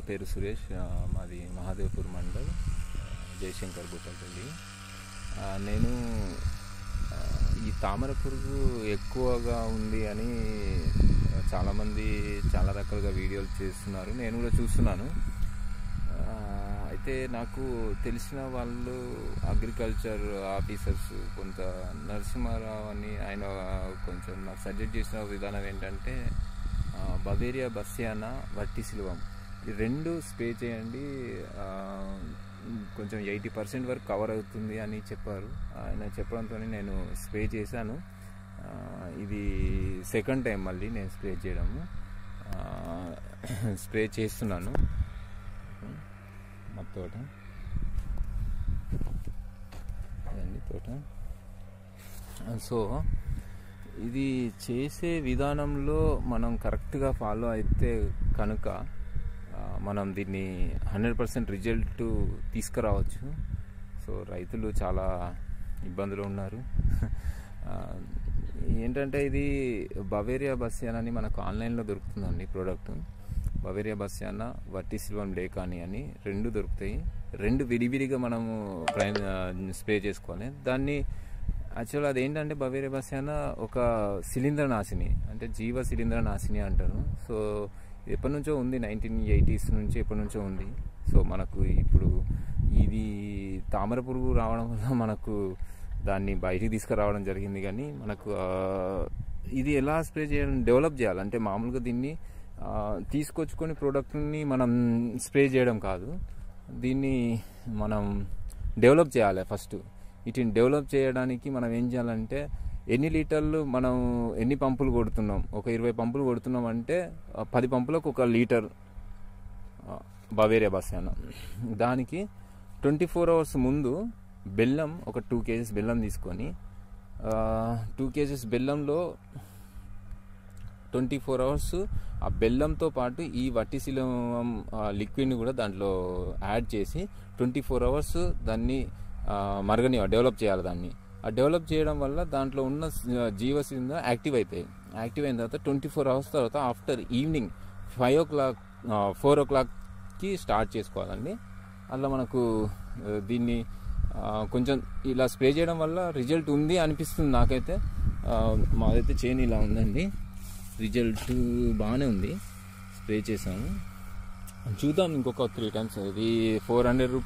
పేరు సురేష్ ఆ, మాది మహాదేవ్పూర్ మండల్ జయశంకర్ బుట్టపల్లి ఆ, నేను ఆ, ఈ తామర పురుగు ఎక్కువగా ఉంది అని చాలామంది చాలా రకాలుగా వీడియోలు చేస్తున్నారు నేను కూడా చూస్తున్నాను ఆ, అయితే నాకు తెలిసిన వాళ్ళు అగ్రికల్చర్ ఆఫీసర్స్ కొంత నరసింహారావు అని ఆయన కొంచెం నాకు సజెస్ట్ చేసిన విధానం ఏంటంటే ఆ, బవేరియా బస్యానా వట్టి సిల్వం ఈ రెండు స్ప్రే చేయండి ఆ, కొంచెం ఎయిటీ పర్సెంట్ వరకు కవర్ అవుతుంది అని చెప్పారు ఆయన చెప్పడంతో నేను స్ప్రే చేశాను ఆ, ఇది సెకండ్ టైం మళ్ళీ నేను స్ప్రే చేయడము ఆ, స్ప్రే చేస్తున్నాను మా తోట ఇదండి తోట సో ఇది చేసే విధానంలో మనం కరెక్ట్గా ఫాలో అయితే కనుక ఆ, మనం దీన్ని హండ్రెడ్ పర్సెంట్ రిజల్ట్ తీసుకురావచ్చు సో రైతులు చాలా ఇబ్బందులు ఉన్నారు ఆ, ఏంటంటే ఇది బవేరియా బస్యాన్ అని మనకు ఆన్లైన్లో దొరుకుతుందండి ప్రోడక్ట్ బవేరియా బస్యానా వట్టి సిల్వం లేకాని అని రెండు దొరుకుతాయి రెండు విడివిడిగా మనము ప్రై- ఆ, స్ప్రే చేసుకోవాలి దాన్ని యాక్చువల్ అది ఏంటంటే బవేరియా బస్యానా ఒక శిలీంద్ర నాశిని అంటే జీవ శిలీంద్ర నాశిని అంటారు సో ఇది ఎప్పటి నుంచో ఉంది నైన్టీన్ ఎయిటీస్ నుంచి ఎప్పటి నుంచో ఉంది సో మనకు ఇప్పుడు ఇది తామర పురుగు రావడం వల్ల మనకు దాన్ని బయటికి తీసుకురావడం జరిగింది కానీ మనకు ఆ, ఇది ఎలా స్ప్రే చేయడం డెవలప్ చేయాలి అంటే మామూలుగా దీన్ని ఆ, తీసుకొచ్చుకొని ప్రోడక్ట్ని మనం స్ప్రే చేయడం కాదు దీన్ని మనం డెవలప్ చేయాలి ఫస్ట్ వీటిని డెవలప్ చేయడానికి మనం ఏం చేయాలంటే ఎన్ని లీటర్లు మనం ఎన్ని పంపులు కొడుతున్నాం ఒక ఇరవై పంపులు కొడుతున్నాం అంటే ఆ, పది పంపులకు ఒక లీటర్ ఆ, బవేరియా బస్యాన దానికి ట్వంటీ ఫోర్ అవర్స్ ముందు బెల్లం ఒక టూ కేజెస్ బెల్లం తీసుకొని టూ కేజెస్ బెల్లంలో ట్వంటీ ఫోర్ అవర్స్ ఆ బెల్లంతో పాటు ఈ వట్టిశిలం లిక్విడ్ని కూడా దాంట్లో యాడ్ చేసి ట్వంటీ ఫోర్ అవర్స్ దాన్ని ఆ, మరగని డెవలప్ చేయాలి దాన్ని ఆ డెవలప్ చేయడం వల్ల దాంట్లో ఉన్న స- జీవసింద యాక్టివ్ అవుతాయి యాక్టివ్ అయిన తర్వాత ట్వంటీ ఫోర్ అవర్స్ తర్వాత after evening five o'clock four ఓ క్లాక్కి స్టార్ట్ చేసుకోవాలండి అలా మనకు ఆ, దీన్ని ఆ, కొంచెం ఇలా స్ప్రే చేయడం వల్ల రిజల్ట్ ఉంది అనిపిస్తుంది నాకైతే ఆ, మాదైతే చేను ఇలా ఉందండి రిజల్ట్ బాగానే ఉంది స్ప్రే చేసాము చూద్దాం ఇంకొక త్రీ టైమ్స్ ఇది ఫోర్ హండ్రెడ్